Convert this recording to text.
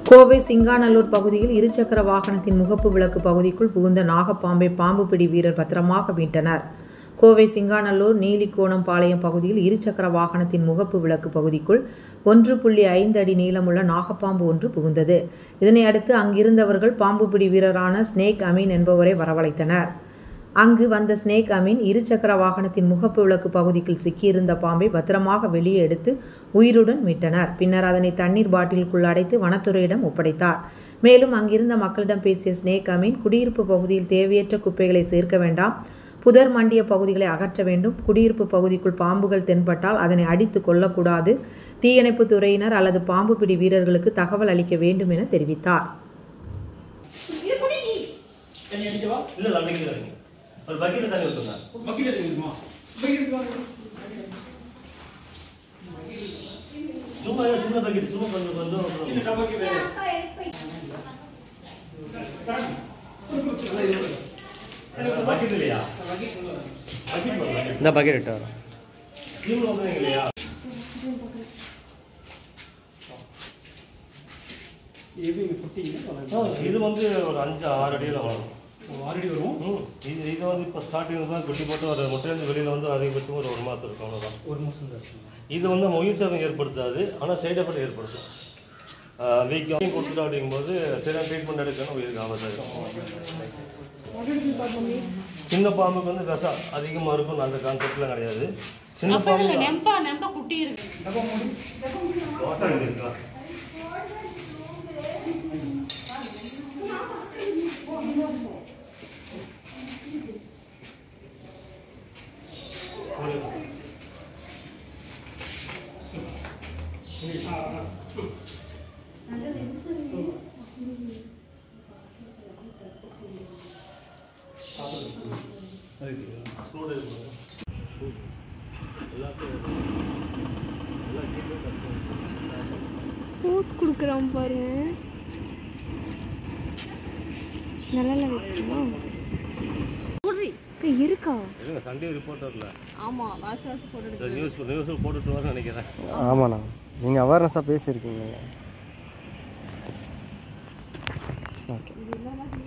கோவை சிங்காநல்லூர் பகுதியில் இருசக்கர வாகனத்தின் முகப்பு விளக்கு பகுதிக்குள் புகுந்த நாகப்பாம்பை பாம்பு பிடி வீரர் பத்திரமாக மீட்டனர் கோவை சிங்காநல்லூர் நீலிக்கோணம் பாளையம் பகுதியில் இருசக்கர வாகனத்தின் முகப்பு விளக்கு பகுதிக்குள் ஒன்று புள்ளி ஐந்து அடி நீளமுள்ள நாகப்பாம்பு ஒன்று புகுந்தது இதனை அடுத்து அங்கிருந்தவர்கள் பாம்பு பிடி வீரரான ஸ்னேக் அமீன் என்பவரை வரவழைத்தனர் அங்கு வந்த ஸ்னேக் அமீன் இருசக்கர வாகனத்தின் முகப்பு விளக்கு பகுதிக்குள் சிக்கியிருந்த பாம்பை பத்திரமாக வெளியே எடுத்து உயிருடன் மீட்டனர் பின்னர் அதனை தண்ணீர் பாட்டிலுக்குள் அடைத்து வனத்துறையிடம் ஒப்படைத்தார் மேலும் அங்கிருந்த மக்களிடம் பேசிய ஸ்னேக் அமீன் குடியிருப்பு பகுதியில் தேவையற்ற குப்பைகளை சேர்க்க வேண்டாம் புதர் மண்டிய பகுதிகளை அகற்ற வேண்டும் குடியிருப்பு பகுதிக்குள் பாம்புகள் தென்பட்டால் அதனை அடித்து கொல்லக்கூடாது தீயணைப்பு துறையினர் அல்லது பாம்பு பிடி வீரர்களுக்கு தகவல் அளிக்க வேண்டும் என தெரிவித்தார் தண்ணி அடிக்கவா இல்ல இல்ல அப்படிங்க தரீங்க ஒரு பக்கெட் தண்ணி ஊத்துங்க பக்கெட் இருக்குமா பக்கெட் வாங்க சும்மா ஏதோ சின்ன பக்கெட் சும்மா கொஞ்சம் கொஞ்சம் சின்ன டப்பாக்கு வேற பக்கெட் இல்லையா பக்கெட் உள்ள பக்கெட் பக்கெட் இந்த பக்கெட் எடுத்து வரேன் ஸ்கீம் வந்து இல்லையா எப்படி இங்க குட்டிங்க இது வந்து ஒரு அஞ்சு ஆறு அடியில் வரும் ஆல்ரெடி வரும் ம். இது இது வந்து இப்போ ஸ்டார்டிங் தான் குட்டி போட்டு ஒரு முட்டையிலிருந்து வெளியில் வந்து அதிகபட்சம் ஒரு ஒரு மாதம் இருக்கும் அவ்வளோதான் ஒரு மாசம் தான் இருக்கு இது வந்து நம்ம உயிர் சேதம் ஏற்படுத்தாது ஆனால் சைடு எஃபெக்ட் ஏற்படுத்தும் வீக் கொடுத்துட்டோம் அப்படிங்கும்போது சரியான ட்ரீட்மெண்ட் எடுக்கணும் உயிருக்கு ஆபத்தாயிருக்கும் சின்ன பாம்புக்கு வந்து விஷம் அதிகமாக இருக்கும் அந்த கான்செப்ட்லாம் கிடையாது சின்ன பாம்பு நெம்பா நெம்பா குட்டி இருக்கு வாட்டர் இருக்கா ஸ்க்ரூ இருக்கு பூஸ் கொடுக்குறான் பாருங்க நல்லா வைக்கணுமா அக்கா, இருக்கா இருங்க சண்டே ரிப்போர்ட் வரல ஆமா வாட்ச் வாட்ச் போட்டு இந்த நியூஸ் நியூஸ் போட்டுட்டு வரேன்னு நினைக்கிறேன் ஆமாண்ணா நீங்கள் அவேர்னஸாக பேசியிருக்கீங்க ஓகே